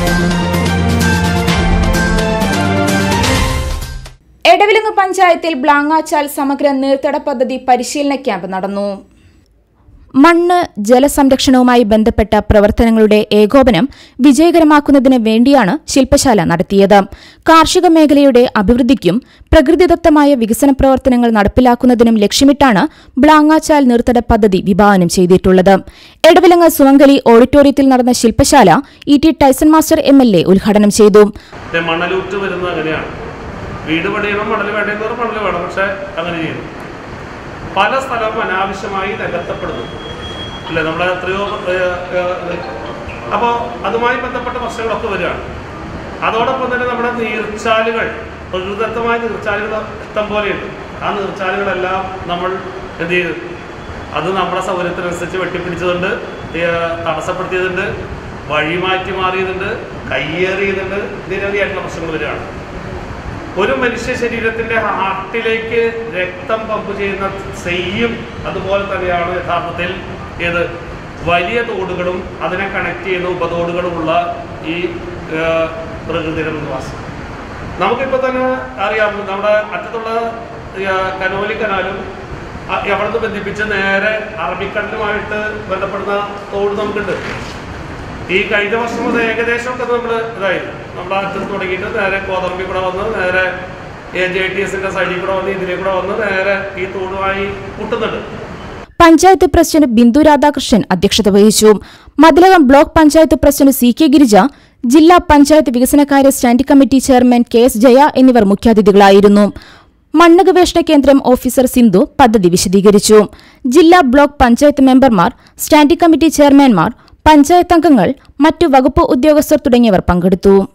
എടവിലങ്ങ് പഞ്ചായത്തിൽ ബ്ലാങ്ങാച്ചാൽ സമഗ്ര നീർത്തട പദ്ധതി പരിശീലന ക്യാമ്പ് നടന്നു മണ്ണ് ജലസംരക്ഷണവുമായി ബന്ധപ്പെട്ട പ്രവർത്തനങ്ങളുടെ ഏകോപനം വിജയകരമാക്കുന്നതിന് വേണ്ടിയാണ് ശില്പശാല നടത്തിയത് കാർഷിക മേഖലയുടെ അഭിവൃദ്ധിക്കും പ്രകൃതിദത്തമായ വികസന പ്രവർത്തനങ്ങൾ നടപ്പിലാക്കുന്നതിനും ലക്ഷ്യമിട്ടാണ് ബ്ലാങ്ങാച്ചാൽ നീർത്തട പദ്ധതി വിഭാവനം ചെയ്തിട്ടുള്ളത് എടവിലങ്ങ് സുവങ്കലി ഓഡിറ്റോറിയത്തിൽ നടന്ന ശില്പശാല E T Tyson master M L A ഉദ്ഘാടനം ചെയ്തു പക്ഷേ മണലൂറ്റ് വരുന്നത് അങ്ങനെയാണ് വീട് പണിയണം മണൽ വേണ്ടതെന്ന് മണൽ വേണം പക്ഷെ അങ്ങനെ ചെയ്യുന്നു പല സ്ഥലവും അനാവശ്യമായി നികത്തപ്പെടുന്നു അല്ലേ നമ്മുടെ എത്രയോ അപ്പോൾ അതുമായി ബന്ധപ്പെട്ട പ്രശ്നങ്ങളൊക്കെ വരികയാണ് അതോടൊപ്പം തന്നെ നമ്മുടെ നീർച്ചാലുകൾ പ്രകൃതിദത്തമായ നീർച്ചാലുകൾ ഇഷ്ടം പോലെയുണ്ട് ആ നീർച്ചാലുകളെല്ലാം നമ്മൾ എന്ത് ചെയ്തു അത് നമ്മുടെ സൗകര്യത്തിനനുസരിച്ച് വെട്ടിപ്പിടിച്ചതുണ്ട് ഏഹ് തടസ്സപ്പെടുത്തിയതുണ്ട് വഴി മാറ്റി മാറിയതുണ്ട് കയ്യേറിയതുണ്ട് നിരവധിയായിട്ടുള്ള പ്രശ്നങ്ങൾ വരികയാണ് ഒരു മനുഷ്യ ശരീരത്തിന്റെ ഹാർട്ടിലേക്ക് രക്തം പമ്പ് ചെയ്യുന്ന സെയ്യും അതുപോലെ തന്നെയാണ് യഥാർത്ഥത്തിൽ ഏത് വലിയ തോടുകളും അതിനെ കണക്ട് ചെയ്യുന്ന ഉപതോടുകളുമുള്ള ഈ ഏഹ്, പ്രകൃതി രമണിവാസം നമുക്കിപ്പോൾ തന്നെ അറിയാം നമ്മുടെ അറ്റത്തുള്ള ഏഹ്, കനോലി കനാലും അ- അവിടുന്ന് ബന്ധിപ്പിച്ച് നേരെ അറബിക്കടലുമായിട്ട് ബന്ധപ്പെടുന്ന തോട് നമുക്കുണ്ട് ഈ കഴിഞ്ഞ വർഷം അത് ഏകദേശം ഒക്കെ നമ്മൾ ഇതായിരുന്നു നമ്മുടെ അറ്റത്ത് തുടങ്ങിയിട്ട് നേരെ കോതമ്പി കൂടെ വന്ന് നേരെ എ ജെ ടി എസിന്റെ സൈഡിൽ കൂടെ വന്ന് ഇതിലേ കൂടെ വന്ന് നേരെ ഈ തോടുമായി മുട്ടുന്നുണ്ട് പഞ്ചായത്ത് പ്രസിഡന്റ് ബിന്ദു രാധാകൃഷ്ണൻ അധ്യക്ഷത വഹിച്ചു Mathilakam block panchayat president C K Girija ജില്ലാ പഞ്ചായത്ത് വികസനകാര്യ standing committee chairman K S Jaya എന്നിവർ മുഖ്യാതിഥികളായിരുന്നു മണ്ണ് ഗവേഷണ കേന്ദ്രം ഓഫീസർ സിന്ധു പദ്ധതി വിശദീകരിച്ചു ജില്ലാ ബ്ലോക്ക് പഞ്ചായത്ത് മെമ്പർമാർ സ്റ്റാൻഡിംഗ് കമ്മിറ്റി ചെയർമാൻമാർ പഞ്ചായത്ത് അംഗങ്ങൾ മറ്റു വകുപ്പ് ഉദ്യോഗസ്ഥർ തുടങ്ങിയവർ പങ്കെടുത്തു